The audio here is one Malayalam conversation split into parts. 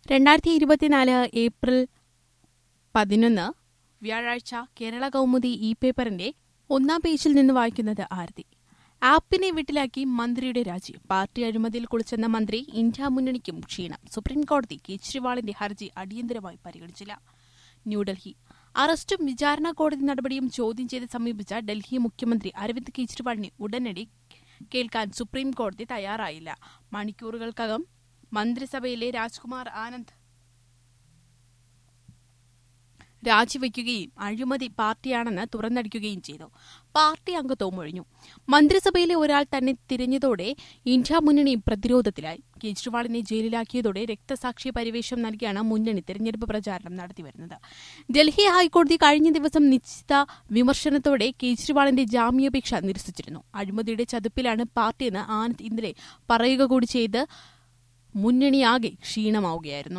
രണ്ടായിരത്തി ഇരുപത്തിനാല് ഏപ്രിൽ പതിനൊന്ന് വ്യാഴാഴ്ച കേരള കൗമുദി ഇ പേപ്പറിന്റെ ഒന്നാം പേജിൽ നിന്ന് വായിക്കുന്നത് ആരതി ആപ്പിനെ വീട്ടിലാക്കി മന്ത്രിയുടെ രാജി പാർട്ടി അഴിമതിയിൽ കുളിച്ചെന്ന മന്ത്രി ഇന്ത്യ മുന്നണിക്കും ക്ഷീണം സുപ്രീംകോടതി കേജ്രിവാളിന്റെ ഹർജി അടിയന്തരമായി പരിഗണിച്ചില്ല ന്യൂഡൽഹി അറസ്റ്റും വിചാരണ കോടതി നടപടിയും ചോദ്യം ചെയ്ത് സമീപിച്ച ഡൽഹി മുഖ്യമന്ത്രി അരവിന്ദ് കെജ്രിവാളിനെ ഉടനടി കേൾക്കാൻ സുപ്രീം കോടതി തയ്യാറായില്ല മണിക്കൂറുകൾക്കകം മന്ത്രിസഭയിലെ രാജ്കുമാർ ആനന്ദ് രാജിവെക്കുകയും അഴിമതി പാർട്ടിയാണെന്ന് തുറന്നടിക്കുകയും ചെയ്തു പാർട്ടി അംഗത്വവും ഒഴിഞ്ഞു മന്ത്രിസഭയിലെ ഒരാൾ തന്നെ തിരിഞ്ഞതോടെ ഇന്ത്യ മുന്നണി പ്രതിരോധത്തിലായി കേജ്രിവാളിനെ ജയിലിലാക്കിയതോടെ രക്തസാക്ഷി പരിവേഷം നൽകിയാണ് മുന്നണി തെരഞ്ഞെടുപ്പ് പ്രചാരണം നടത്തിവരുന്നത് ഡൽഹി ഹൈക്കോടതി കഴിഞ്ഞ ദിവസം നിശ്ചിത വിമർശനത്തോടെ കേജ്രിവാളിന്റെ ജാമ്യാപേക്ഷ നിരസിച്ചിരുന്നു അഴിമതിയുടെ ചതുപ്പിലാണ് പാർട്ടിയെന്ന് ആനന്ദ് ഇന്നലെ പറയുക കൂടി ചെയ്ത് മുന്നണിയാകെ ക്ഷീണമാവുകയായിരുന്നു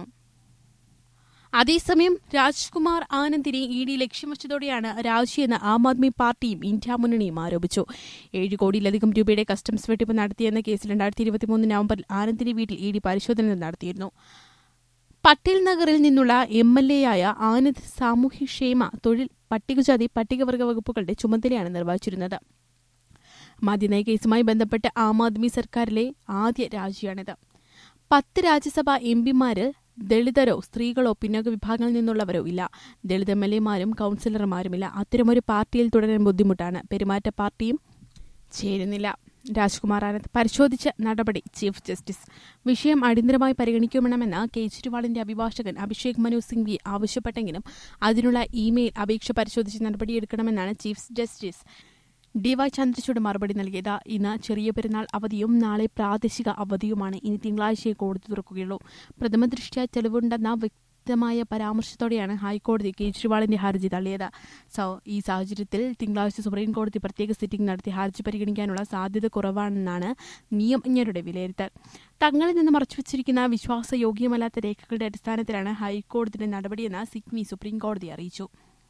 അതേസമയം രാജ്കുമാർ ആനന്ദിനെ ഇ ഡി ലക്ഷ്യം വെച്ചതോടെയാണ് രാജിയെന്ന് ആം ആദ്മി പാർട്ടിയും ഇന്ത്യ മുന്നണിയും ആരോപിച്ചു ഏഴ് കോടിയിലധികം രൂപയുടെ കസ്റ്റംസ് വെട്ടിപ്പ് നടത്തിയെന്ന കേസിൽ രണ്ടായിരത്തി ഇരുപത്തിമൂന്ന് നവംബറിൽ ആനന്ദിന്റെ വീട്ടിൽ ഇ ഡി പരിശോധന നടത്തിയിരുന്നു പട്ടേൽ നഗറിൽ നിന്നുള്ള എം എൽ എയായ ആനന്ദ് സാമൂഹ്യക്ഷേമ തൊഴിൽ പട്ടികജാതി പട്ടികവർഗ വകുപ്പുകളുടെ ചുമതലയാണ് നിർവഹിച്ചിരുന്നത് മദ്യനയ കേസുമായി ബന്ധപ്പെട്ട് ആം ആദ്മി സർക്കാരിലെ ആദ്യ രാജിയാണിത് പത്ത് രാജ്യസഭാ എം പിമാരിൽ ദളിതരോ സ്ത്രീകളോ പിന്നോക്ക വിഭാഗങ്ങളിൽ നിന്നുള്ളവരോ ഇല്ല ദളിത് എം എൽ എമാരും കൌൺസിലർമാരുമില്ല അത്തരമൊരു പാർട്ടിയിൽ തുടരാൻ ബുദ്ധിമുട്ടാണ് പെരുമാറ്റ പാർട്ടിയും ചേരുന്നില്ല രാജ്കുമാർ ആനന്ദ് പരിശോധിച്ച നടപടി ചീഫ് ജസ്റ്റിസ് വിഷയം അടിയന്തരമായി പരിഗണിക്കണമെന്ന് കേജ്രിവാളിന്റെ അഭിഭാഷകൻ അഭിഷേക് മനു സിംഗ്വി ആവശ്യപ്പെട്ടെങ്കിലും അതിനുള്ള ഇമെയിൽ അപേക്ഷ പരിശോധിച്ച് നടപടിയെടുക്കണമെന്നാണ് chief justice D Y Chandrachud മറുപടി നൽകിയത് ഇന്ന് ചെറിയ പെരുന്നാൾ അവധിയും നാളെ പ്രാദേശിക അവധിയുമാണ് ഇനി തിങ്കളാഴ്ചയെ കോടതി തുറക്കുകയുള്ളൂ പ്രഥമ ദൃഷ്ട്യാ തെളിവുണ്ടെന്ന വ്യക്തമായ പരാമർശത്തോടെയാണ് ഹൈക്കോടതി കേജ്രിവാളിന്റെ ഹർജി തള്ളിയത് സോ ഈ സാഹചര്യത്തിൽ തിങ്കളാഴ്ച സുപ്രീം കോടതി പ്രത്യേക സിറ്റിംഗ് നടത്തി ഹർജി പരിഗണിക്കാനുള്ള സാധ്യത കുറവാണെന്നാണ് നിയമജ്ഞരുടെ വിലയിരുത്തൽ തങ്ങളിൽ നിന്ന് മറച്ചുവച്ചിരിക്കുന്ന വിശ്വാസയോഗ്യമല്ലാത്ത രേഖകളുടെ അടിസ്ഥാനത്തിലാണ് ഹൈക്കോടതിയുടെ നടപടിയെന്ന് സിഗ്മി സുപ്രീം കോടതി അറിയിച്ചു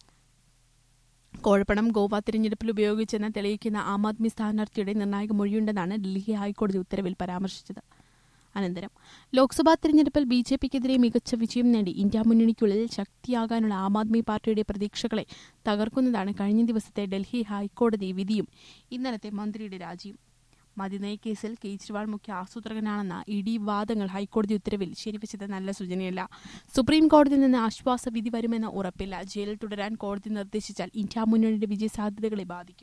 കോഴപ്പണം ഗോവ തിരഞ്ഞെടുപ്പിൽ ഉപയോഗിച്ചെന്ന് തെളിയിക്കുന്ന ആം ആദ്മി സ്ഥാനാർത്ഥിയുടെ നിർണായക മൊഴിയുണ്ടെന്നാണ് ഡൽഹി ഹൈക്കോടതി ഉത്തരവിൽ പരാമർശിച്ചത് അനന്തരം ലോക്സഭാ തെരഞ്ഞെടുപ്പിൽ ബി ജെ പിക്കെതിരെ മികച്ച വിജയം നേടി ഇന്ത്യ മുന്നണിക്കുള്ളിൽ ശക്തിയാകാനുള്ള ആം ആദ്മി പാർട്ടിയുടെ പ്രതീക്ഷകളെ തകർക്കുന്നതാണ് കഴിഞ്ഞ ദിവസത്തെ ഡൽഹി ഹൈക്കോടതി വിധിയും ഇന്നലത്തെ മന്ത്രിയുടെ രാജിയും മദ്യനയ കേസിൽ കേജ്രിവാൾ മുഖ്യ ആസൂത്രകനാണെന്ന ഇ ഡി വാദങ്ങൾ ഹൈക്കോടതി ഉത്തരവിൽ ശരിവച്ചത് നല്ല സൂചനയല്ല സുപ്രീം കോടതിയിൽ നിന്ന് ആശ്വാസ വിധി വരുമെന്ന് ഉറപ്പില്ല ജയിലിൽ തുടരാൻ കോടതി നിർദ്ദേശിച്ചാൽ ഇന്ത്യ മുന്നണിയുടെ വിജയസാധ്യതകളെ ബാധിക്കും